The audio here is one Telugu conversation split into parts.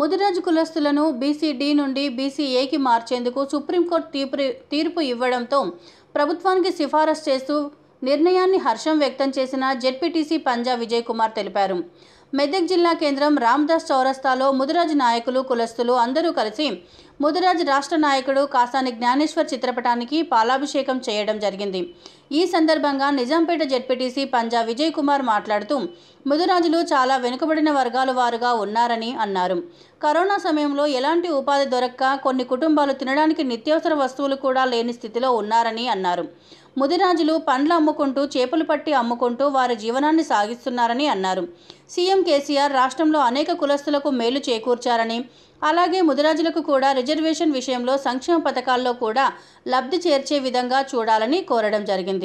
ముదిరాజు కులస్తులను బీసీ డి నుండి బీసీ ఏకి మార్చేందుకు సుప్రీంకోర్టు తీర్పు తీర్పు ఇవ్వడంతో ప్రభుత్వానికి సిఫారసు చేస్తూ నిర్ణయాన్ని హర్షం వ్యక్తం చేసిన జెడ్పీటీసీ పంజా విజయ్ కుమార్ తెలిపారు మెదక్ జిల్లా కేంద్రం రామ్దాస్ చౌరస్తాలో ముదిరాజ్ నాయకులు కులస్తులు అందరూ కలిసి ముదిరాజ్ రాష్ట్ర నాయకుడు కాసాని జ్ఞానేశ్వర్ చిత్రపటానికి పాలాభిషేకం చేయడం జరిగింది ఈ సందర్భంగా నిజాంపేట జెడ్పీటీసీ పంజా విజయ్ కుమార్ మాట్లాడుతూ ముదిరాజులు చాలా వెనుకబడిన వర్గాల వారుగా ఉన్నారని అన్నారు కరోనా సమయంలో ఎలాంటి ఉపాధి దొరక్క కొన్ని కుటుంబాలు తినడానికి నిత్యావసర వస్తువులు కూడా లేని స్థితిలో ఉన్నారని అన్నారు ముదిరాజులు పండ్లు అమ్ముకుంటూ చేపలు పట్టి అమ్ముకుంటూ వారి జీవనాన్ని సాగిస్తున్నారని అన్నారు సీఎం కేసీఆర్ రాష్ట్రంలో అనేక కులస్తులకు మేలు చేకూర్చారని అలాగే ముదిరాజులకు కూడా రిజర్వేషన్ విషయంలో సంక్షేమ పథకాల్లో కూడా లబ్ధి చేర్చే విధంగా చూడాలని కోరడం జరిగింది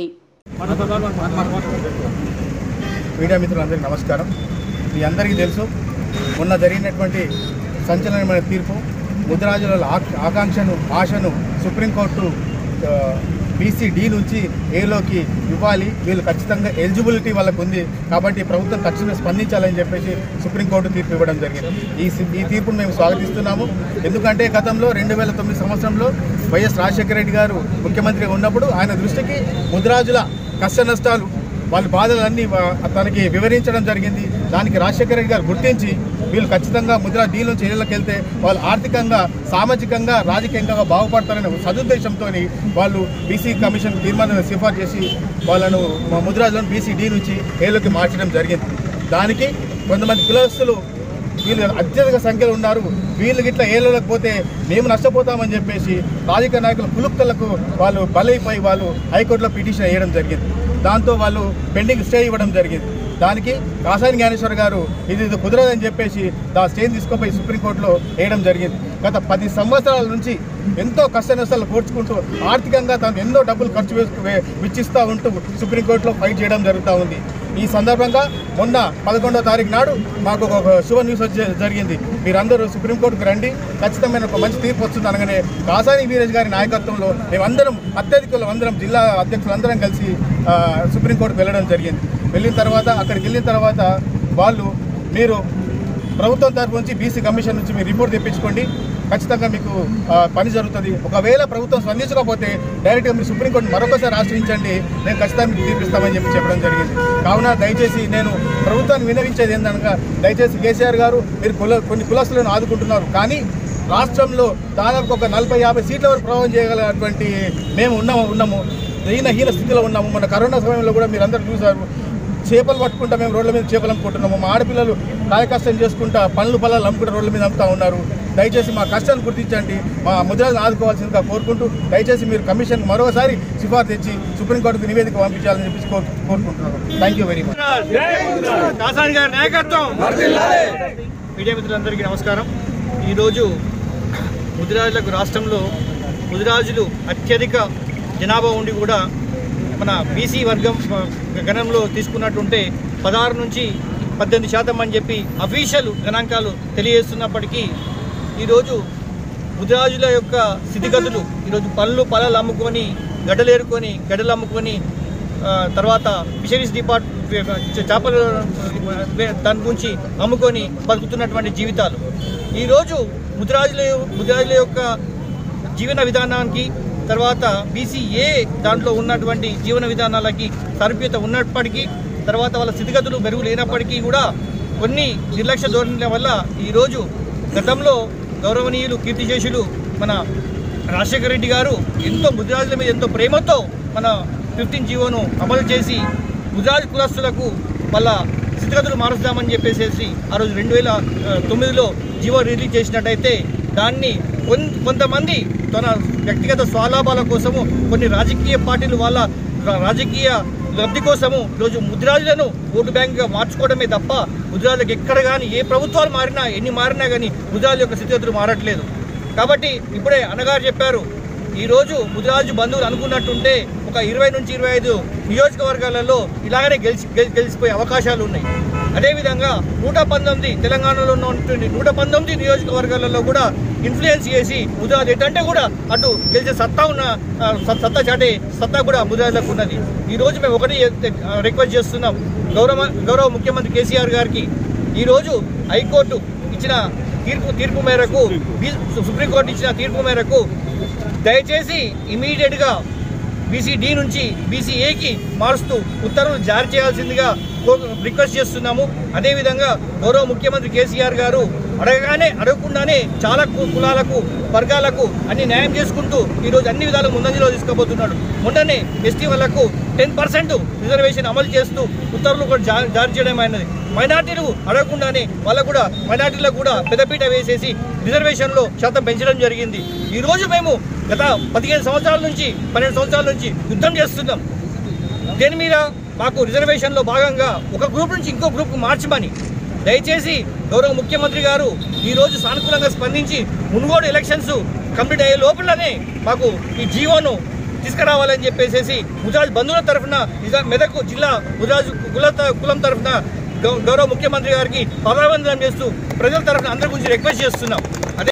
మీడియా మిత్రులందరికీ నమస్కారం మీ అందరికీ తెలుసు మొన్న జరిగినటువంటి సంచలనమైన తీర్పు ముద్రాజుల ఆక్- ఆకాంక్షను ఆశను సుప్రీంకోర్టు బీసీ డి నుంచి ఏలోకి ఇవ్వాలి వీళ్ళు ఖచ్చితంగా ఎలిజిబిలిటీ వాళ్ళకు ఉంది కాబట్టి ప్రభుత్వం తక్షణం స్పందించాలని చెప్పేసి సుప్రీంకోర్టు తీర్పు ఇవ్వడం జరిగింది ఈ సి- ఈ తీర్పును మేము స్వాగతిస్తున్నాము ఎందుకంటే గతంలో రెండు వేల తొమ్మిది సంవత్సరంలో వైఎస్ రాజశేఖర రెడ్డి గారు ముఖ్యమంత్రిగా ఉన్నప్పుడు ఆయన దృష్టికి ముద్రాజుల కష్ట నష్టాలు వాళ్ళ బాధలన్నీ వా- తనకి వివరించడం జరిగింది దానికి రాజశేఖర రెడ్డి గారు గుర్తించి వీళ్ళు ఖచ్చితంగా ముద్రా డీ నుంచి ఇళ్లకు వెళ్తే వాళ్ళు ఆర్థికంగా సామాజికంగా రాజకీయంగా బాగుపడతారనే సదుద్దేశంతో వాళ్ళు బీసీ కమిషన్ తీర్మానం సిఫార్సు చేసి వాళ్ళను మా ముద్రాజులను బీసీ డీ నుంచి ఏలోకి మార్చడం జరిగింది దానికి కొంతమంది కులస్తులు వీళ్ళు అత్యధిక సంఖ్యలో ఉన్నారు వీళ్ళు గిట్లా ఏలలేకపోతే మేము నష్టపోతామని చెప్పేసి రాజకీయ నాయకుల కులుక్తలకు వాళ్ళు బలైపోయి వాళ్ళు హైకోర్టులో పిటిషన్ వేయడం జరిగింది దాంతో వాళ్ళు పెండింగ్ స్టే ఇవ్వడం జరిగింది దానికి కాసాని జ్ఞానేశ్వర్ గారు ఇది ఇది కుదరదని చెప్పేసి దా స్టేని తీసుకుపోయి సుప్రీంకోర్టులో వేయడం జరిగింది గత పది సంవత్సరాల నుంచి ఎంతో కష్ట నష్టాలు కోర్చుకుంటూ ఆర్థికంగా తాను ఎన్నో డబ్బులు ఖర్చు వేసు- వే- వెచ్చిస్తూ ఉంటూ సుప్రీంకోర్టులో ఫైట్ చేయడం జరుగుతూ ఉంది ఈ సందర్భంగా మొన్న పదకొండో తారీఖు నాడు మాకు ఒక శుభ న్యూస్ వచ్చే జరిగింది మీరందరూ సుప్రీంకోర్టుకు రండి ఖచ్చితమైన ఒక మంచి తీర్పు వస్తుంది అనగానే కాసాని వీరేష్ గారి నాయకత్వంలో మేమందరం అత్యధికులు అందరం జిల్లా అధ్యక్షులందరం కలిసి ఆ, సుప్రీంకోర్టుకు వెళ్ళడం జరిగింది వెళ్ళిన తర్వాత అక్కడికి వెళ్ళిన తర్వాత వాళ్ళు మీరు ప్రభుత్వం తరపు నుంచి బీసీ కమిషన్ నుంచి మీరు రిపోర్ట్ తెప్పించుకోండి ఖచ్చితంగా మీకు ఆ, పని జరుగుతుంది ఒకవేళ ప్రభుత్వం స్పందించకపోతే డైరెక్ట్గా మీరు సుప్రీంకోర్టు మరొకసారి ఆశ్రయించండి నేను ఖచ్చితంగా మీకు తీర్పిస్తామని చెప్పి చెప్పడం జరిగింది కావున దయచేసి నేను ప్రభుత్వాన్ని వినవించేది ఏంటనగా దయచేసి కేసీఆర్ గారు మీరు కుల కొన్ని కులస్తులను ఆదుకుంటున్నారు కానీ రాష్ట్రంలో దాదాపు ఒక నలభై యాభై సీట్ల వరకు ప్రభావం చేయగలటువంటి మేము ఉన్నాము ఉన్నాము హీన హీన స్థితిలో ఉన్నాము మన కరోనా సమయంలో కూడా మీరు అందరూ చూసారు చేపలు పట్టుకుంటా మేము రోడ్ల మీద చేపలు అమ్ముకుంటున్నాము మా ఆడపిల్లలు కాయకష్టం చేసుకుంటా పండ్లు పొలాలు అమ్ముకుంటూ రోడ్ల మీద అమ్ముతా ఉన్నారు దయచేసి మా కష్టాన్ని గుర్తించండి మా ముద్రలను ఆదుకోవాల్సిందిగా కోరుకుంటూ దయచేసి మీరు కమిషన్ మరోసారి సిఫార్సు తెచ్చి సుప్రీంకోర్టుకు నివేదిక పంపించాలని చెప్పేసి కోరు- కోరుకుంటున్నాను thank you very much Kasani గారి నాయకత్వం మీడియా మిత్రులందరికీ నమస్కారం ఈరోజు ముదిరాజులకు రాష్ట్రంలో ముదిరాజులు అత్యధిక జనాభా ఉండి కూడా మన బీసీ వర్గం ఆ, గణంలో తీసుకున్నట్టుంటే పదహారు నుంచి పద్దెనిమిది శాతం అని చెప్పి అఫీషియల్ గణాంకాలు తెలియజేస్తున్నప్పటికీ ఈరోజు ముదిరాజుల యొక్క స్థితిగతులు ఈరోజు పళ్ళు పొలాలు అమ్ముకొని గడ్డలేరుకొని గడ్డలు అమ్ముకొని ఆ, తర్వాత ఫిషరీస్ డిపార్ట్ చేపలు ఆ, దాని గురించి అమ్ముకొని బతుకుతున్నటువంటి జీవితాలు ఈరోజు ముదిరాజుల ముదిరాజుల యొక్క జీవన విధానానికి తర్వాత బీసీఏ దాంట్లో ఉన్నటువంటి జీవన విధానాలకి సారూప్యత ఉన్నప్పటికీ తర్వాత వాళ్ళ స్థితిగతులు మెరుగు లేనప్పటికీ కూడా కొన్ని నిర్లక్ష్య ధోరణుల వల్ల ఈరోజు గతంలో గౌరవనీయులు కీర్తిశేషులు మన రాజశేఖర రెడ్డి గారు ఎంతో ముదిరాజుల మీద ఎంతో ప్రేమతో మన ఫిఫ్టీన్ జీవోను అమలు చేసి ముదిరాజు కులస్తులకు వాళ్ళ స్థితిగతులు మారుస్తామని చెప్పేసి ఆ రోజు రెండు వేల ఆ, తొమ్మిదిలో జీవో రిలీజ్ చేసినట్టయితే దాన్ని కొన్- కొంతమంది తన వ్యక్తిగత స్వలాభాల కోసము కొన్ని రాజకీయ పార్టీలు వాళ్ళ రా- రాజకీయ లబ్ధి కోసము ఈరోజు ముద్రాజులను ఓటు బ్యాంకుగా మార్చుకోవడమే తప్ప ముద్రాజులకు ఎక్కడ కానీ ఏ ప్రభుత్వాలు మారినా ఎన్ని మారినా కానీ ముద్రాజుల యొక్క స్థితిగతులు మారట్లేదు కాబట్టి ఇప్పుడే అన్నగారు చెప్పారు ఈరోజు ముదిరాజు బంధువులు అనుకున్నట్టుంటే ఒక ఇరవై నుంచి ఇరవై ఐదు నియోజకవర్గాలలో ఇలాగనే గెలిచి గెలి- గెలిచిపోయే అవకాశాలు ఉన్నాయి అదేవిధంగా నూట పంతొమ్మిది తెలంగాణలో ఉన్నటువంటి నూట పంతొమ్మిది నియోజకవర్గాలలో కూడా ఇన్ఫ్లుయెన్స్ చేసి ముదిరాజు ఏంటంటే కూడా అటు గెలిచే సత్తా ఉన్న ఆ, స- సత్తా చాటే సత్తా కూడా ముదిరాజులకు ఉన్నది ఈ రోజు మేము ఒకటి రిక్వెస్ట్ చేస్తున్నాం గౌరవ గౌరవ ముఖ్యమంత్రి కేసీఆర్ గారికి ఈరోజు హైకోర్టు ఇచ్చిన తీర్పు తీర్పు మేరకు బీ- సుప్రీంకోర్టు ఇచ్చిన తీర్పు మేరకు దయచేసి ఇమీడియట్గా బీసీ డి నుంచి బీసీ ఏకి మారుస్తూ ఉత్తర్వులు జారీ చేయాల్సిందిగా కో- రిక్వెస్ట్ చేస్తున్నాము అదేవిధంగా గౌరవ ముఖ్యమంత్రి కేసీఆర్ గారు అడగగానే అడగకుండానే చాలా కు- కులాలకు వర్గాలకు అన్ని న్యాయం చేసుకుంటూ ఈరోజు అన్ని విధాలు ముందంజలో తీసుకుపోతున్నాడు మొన్ననే ఎస్టీ వాళ్ళకు టెన్ పర్సెంట్ రిజర్వేషన్ అమలు చేస్తూ ఉత్తర్వులు కూడా జా- జారీ చేయడం అయినది మైనార్టీలు అడగకుండానే వాళ్ళకు కూడా మైనార్టీలకు కూడా పెద్దపీట వేసేసి రిజర్వేషన్లో శాతం పెంచడం జరిగింది ఈ రోజు మేము గత పదిహేను సంవత్సరాల నుంచి పన్నెండు సంవత్సరాల నుంచి యుద్ధం చేస్తున్నాం దేని మీద మాకు రిజర్వేషన్లో భాగంగా ఒక గ్రూప్ నుంచి ఇంకో గ్రూప్ మార్చమని దయచేసి గౌరవ ముఖ్యమంత్రి గారు ఈ రోజు సానుకూలంగా స్పందించి మునుగోడు ఎలక్షన్స్ కంప్లీట్ అయ్యే లోపలనే మాకు ఈ జీవోను తీసుకురావాలని చెప్పేసి ముజరాజ్ బంధువుల తరఫున నిజా- మెదక్ జిల్లా ముజరాజ్ కుల కులం తరఫున గౌరవ ముఖ్యమంత్రి గారికి పదావందనం చేస్తూ ప్రజల తరఫున అందరి గురించి రిక్వెస్ట్ చేస్తున్నాం అదే